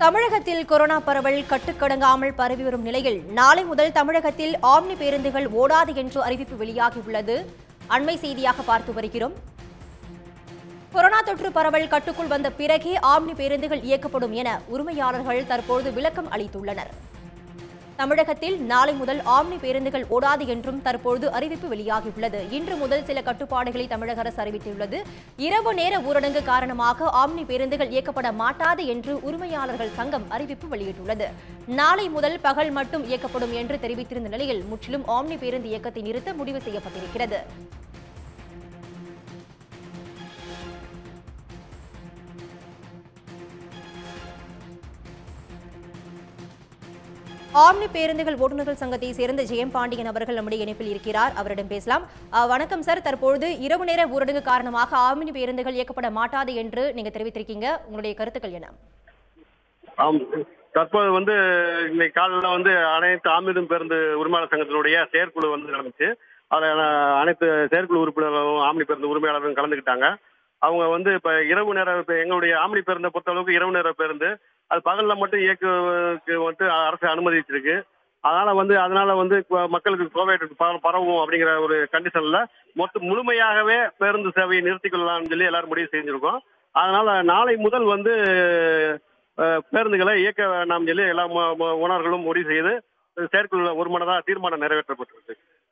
தமிழகத்தில் கொரோனா பரவல் கட்டுக்கடங்காமல் பரவி வரும் நிலையில் நாளை முதல் தமிழகத்தில் ஆம்னி பேருந்துகள் ஓடாது என்று அறிவிப்பு வெளியாகியுள்ளது அண்மை செய்தியாக பார்த்து வருகிறோம் கொரோனா தொற்று பரவல் கட்டுக்குள் வந்த பிறகே ஆம்னி பேருந்துகள் இயக்கப்படும் என உரிமையாளர்கள் தற்போது விளக்கம் அளித்துள்ளனர் தமிழகத்தில் நாளை முதல் ஆம்னி பேருந்துகள் ஓடாது என்றும் தற்பொழுது அறிவிப்பு வெளியாகியுள்ளது இன்று முதல் சில கட்டுப்பாடுகளை தமிழக அரசு அறிவித்துள்ளது இரவு நேர ஊரடங்கு காரணமாக ஆம்னி பேருந்துகள் இயக்கப்பட மாட்டாது என்று உரிமையாளர்கள் சங்கம் அறிவிப்பு வெளியிட்டுள்ளது நாளை முதல் பகல் மட்டும் இயக்கப்படும் என்று தெரிவித்திருந்த நிலையில் முற்றிலும் ஆம்னி பேருந்து இயக்கத்தை நிறுத்த முடிவு செய்யப்பட்டிருக்கிறது ஆம்னி பேருந்துகள் ஓட்டுநர்கள் சங்கத்தை சேர்ந்த ஜெயம் பாண்டியன் அவர்கள் நம்முடைய இணைப்பில் இருக்கிறார் அவரிடம் பேசலாம் அஹ், வணக்கம் சார் தற்பொழுது இரவு நேர ஊரடங்கு காரணமாக ஆம்னி பேருந்துகள் இயக்கப்பட மாட்டாது என்று நீங்க தெரிவித்திருக்கீங்க உங்களுடைய கருத்துக்கள் என்ன ஆம் தற்போது வந்து இன்னைக்கு காலையில் வந்து அனைத்து ஆமிதும் பேருந்து உரிமையாளர் சங்கத்தினுடைய செயற்குழு வந்து நடந்துச்சு அதில் அனைத்து செயற்குழு உறுப்பினர்களும் ஆம்னி பேருந்து உரிமையாளரும் கலந்துக்கிட்டாங்க அவங்க வந்து இப்போ இரவு நேர இப்ப எங்களுடைய ஆம்னி பேருந்தை பொறுத்தளவுக்கு இரவு நேர பேருந்து அது பகலில் மட்டும் இயக்குவதற்கு வந்து அரசு அனுமதிச்சிருக்கு அதனால வந்து அதனால வந்து இப்ப மக்களுக்கு கோவிட் பர- பரவும் அப்படிங்கிற ஒரு கண்டிஷன்ல மொத்த முழுமையாகவே பேருந்து சேவையை நிறுத்திக் கொள்ளலாம்னு சொல்லி எல்லாரும் முடிவு செஞ்சிருக்கோம் அதனால நாளை முதல் வந்து அஹ், பேருந்துகளை இயக்க வேண்டாம் சொல்லி எல்லா மு- மு- உணர்களும் முடிவு செய்து செயற்குழு ஒரு மனதாக தீர்மானம் நிறைவேற்றப்பட்டிருக்கு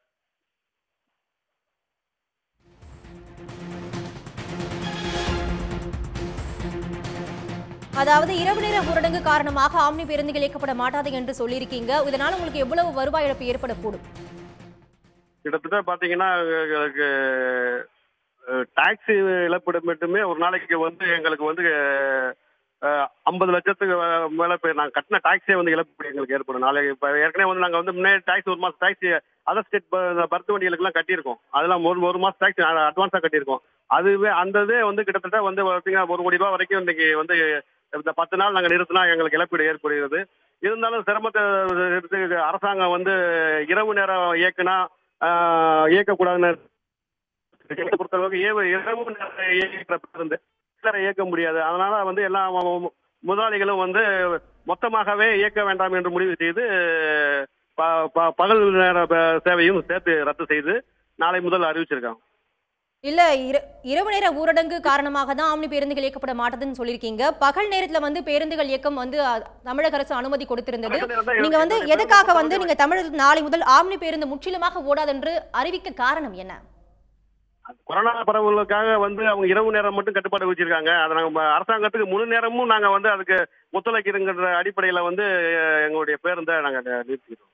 அதாவது இரவு நேர ஊரடங்கு காரணமாக ஆம்னி பேருந்துகள் இயக்கப்பட மாட்டாது என்று சொல்லியிருக்கீங்க இதனால உங்களுக்கு எவ்வளவு வருவாய் இழப்பு ஏற்படக்கூடும் கிட்டத்தட்ட பாத்தீங்கன்னா எங்களுக்கு டாக்ஸி இழப்பீடு மட்டுமே ஒரு நாளைக்கு வந்து எங்களுக்கு வந்து ஐம்பது லட்சத்துக்கு வே- மேல போய் நாங்கள் கட்டின டாக்ஸியே வந்து இழப்பு எங்களுக்கு ஏற்படும் நாளைக்கு இப்போ ஏற்கனவே வந்து நாங்கள் வந்து முன்னாடி டாக்ஸி ஒரு மாதம் டாக்ஸி அதர் ஸ்டேட் பர்த் வண்டிகளுக்கெல்லாம் கட்டியிருக்கோம் அதெல்லாம் ஒரு ஒரு மாதம் டாக்ஸி அட்வான்ஸாக கட்டியிருக்கோம் அதுவே அந்த இதே வந்து கிட்டத்தட்ட வந்து பார்த்தீங்கன்னா ஒரு கோடி ரூபாய் வரைக்கும் இன்னைக்கு வந்து இந்த பத்து நாள் நாங்கள் நிறுத்தினா எங்களுக்கு இழப்பீடு ஏற்படுகிறது இருந்தாலும் சிரமத்தை எடுத்து அரசாங்கம் வந்து இரவு நேரம் இயக்குனா ஆஹ், இயக்கக்கூடாதுன்னு என்னை பொறுத்தளவுக்கு ஏவ- இரவு நேரம் இயக்கிற பேருந்து சிலரை இயக்க முடியாது அதனால வந்து எல்லா மு- மு- முதலாளிகளும் வந்து மொத்தமாகவே இயக்க வேண்டாம் என்று முடிவு செய்து ப- ப- பகல் நேர ப- சேவையும் சேர்த்து ரத்து செய்து நாளை முதல் அறிவிச்சிருக்காங்க இல்ல இர- இரவு நேர ஊரடங்கு காரணமாக தான் ஆம்னி பேருந்துகள் இயக்கப்பட மாட்டதுன்னு சொல்லியிருக்கீங்க பகல் நேரத்துல வந்து பேருந்துகள் இயக்கம் வந்து அ, தமிழக அரசு அனுமதி கொடுத்திருந்தது பகல் நேரம் தான் நீங்க வந்து எங்களுக்கு எதுக்காக வந்து நீங்க தமிழகத்தில் நாளை முதல் ஆம்னி பேருந்து முற்றிலுமாக ஓடாது என்று அறிவிக்க காரணம் என்ன கொரோனா பரவலுக்காக வந்து அவங்க இரவு நேரம் மட்டும் கட்டுப்பாடு வச்சிருக்காங்க அதை நாங்க அரசாங்கத்துக்கு முழு நேரமும் நாங்க வந்து அதுக்கு ஒத்துழைக்கிறங்கிற அடிப்படையில வந்து அஹ், எங்களுடைய பேருந்தை நாங்க நிறுத்திக்கிறோம்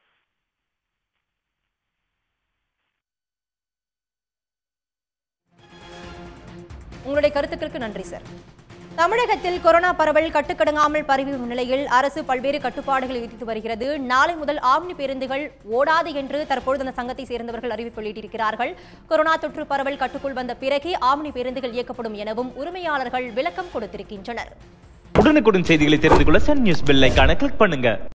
உங்களுடைய கருத்துக்களுக்கு நன்றி சார் தமிழகத்தில் கொரோனா பரவல் கட்டுக்கடங்காமல் பரவி வரும் நிலையில் அரசு பல்வேறு கட்டுப்பாடுகளை விதித்து வருகிறது நாளை முதல் ஆம்னி பேருந்துகள் ஓடாது என்று தற்பொழுது அந்த சங்கத்தை சேர்ந்தவர்கள் அறிவிப்பு வெளியிட்டிருக்கிறார்கள் கொரோனா தொற்று பரவல் கட்டுக்குள் வந்த பிறகே ஆம்னி பேருந்துகள் இயக்கப்படும் எனவும் உரிமையாளர்கள் விளக்கம் கொடுத்திருக்கின்றனர் உடனுக்குடன் செய்திகளை தெரிந்து கொள்ள சன் நியூஸ் பெல் ஐகானை கிளிக் பண்ணுங்க